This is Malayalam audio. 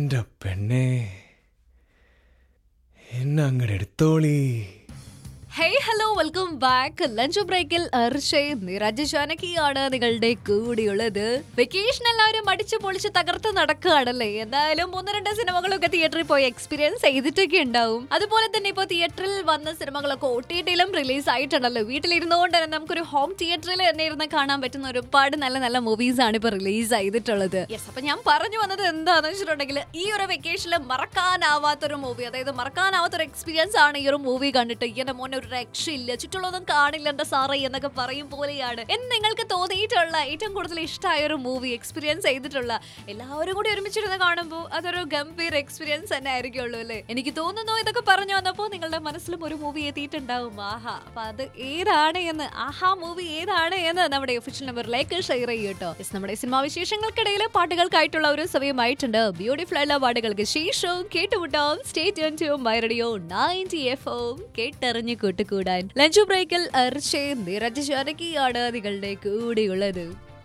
എന്റെ പെണ്ണേ എന്നെ അങ്ങോട്ട് എടുത്തോളി hey hello welcome back lunch ബ്രേക്കിൽ അർഷയ് നിരജ് ജാനകിയാണ് നിങ്ങളുടെ കൂടിയുള്ളത് വെക്കേഷൻ എല്ലാവരും അടിച്ചു പൊളിച്ച് തകർത്ത് നടക്കുകയാണല്ലേ എന്തായാലും ഒന്ന് രണ്ട് സിനിമകളൊക്കെ തിയേറ്ററിൽ പോയി എക്സ്പീരിയൻസ് ചെയ്തിട്ടൊക്കെ ഉണ്ടാവും അതുപോലെ തന്നെ ഇപ്പോൾ തിയേറ്ററിൽ വന്ന സിനിമകളൊക്കെ ഒ ടി ടിയിലും റിലീസ് ആയിട്ടുണ്ടല്ലോ വീട്ടിലിരുന്നുകൊണ്ട് തന്നെ നമുക്കൊരു ഹോം തിയേറ്ററിൽ തന്നെ ഇരുന്ന് കാണാൻ പറ്റുന്ന ഒരുപാട് നല്ല നല്ല മൂവീസ് ആണ് ഇപ്പോൾ റിലീസ് ചെയ്തിട്ടുള്ളത് യെസ് അപ്പൊ ഞാൻ പറഞ്ഞു വന്നത് എന്താണെന്ന് വെച്ചിട്ടുണ്ടെങ്കിൽ ഈ ഒരു വെക്കേഷനിൽ മറക്കാനാവാത്തൊരു മൂവി അതായത് മറക്കാനാവാത്തൊരു എക്സ്പീരിയൻസ് ആണ് ഈ ഒരു മൂവി കണ്ടിട്ട് എന്റെ മോനെ ഒരു രക്ഷയില്ല ചുറ്റുള്ളതൊന്നും കാണില്ല എന്റെ സാറേ എന്നൊക്കെ പറയും പോലെയാണ് എന്ന് നിങ്ങൾക്ക് തോന്നിയിട്ടുള്ള ഏറ്റവും കൂടുതൽ ഇഷ്ടമായ ഒരു മൂവി എക്സ്പീരിയൻസ് ചെയ്തിട്ടുള്ള എല്ലാവരും കൂടി ഒരുമിച്ചിരുന്ന് കാണുമ്പോൾ അതൊരു ഗംഭീര എക്സ്പീരിയൻസ് തന്നെ ആയിരിക്കുള്ളൂ അല്ലേ എനിക്ക് തോന്നുന്നു ഇതൊക്കെ പറഞ്ഞു വന്നപ്പോൾ നിങ്ങളുടെ മനസ്സിലും ഒരു മൂവി എത്തിയിട്ടുണ്ടാവും ആഹാ അപ്പൊ അത് ഏതാണ് എന്ന് ആഹാ മൂവി ഏതാണ് എന്ന് നമ്മുടെ ഒഫീഷ്യൽ നമ്പറിലേക്ക് ഷെയർ ചെയ്യും കേട്ടോ Yes, നമ്മുടെ സിനിമാ വിശേഷങ്ങൾക്കിടയിൽ പാട്ടുകൾക്കായിട്ടുള്ള ഒരു സമയമായിട്ടുണ്ട് ബ്യൂട്ടിഫുൾ ആയിട്ടുള്ള പാട്ടുകൾക്ക് ശേഷവും കേട്ടുമുട്ടാം stay tuned to my radio ninety F M കേട്ടറിഞ്ഞ് കൂട്ടുകൂടാൻ ലഞ്ച് ബ്രേക്കിൽ അർച്ചയും നിരജ് ജാനകിയാണ് നിങ്ങളുടെ കൂടെയുള്ളത്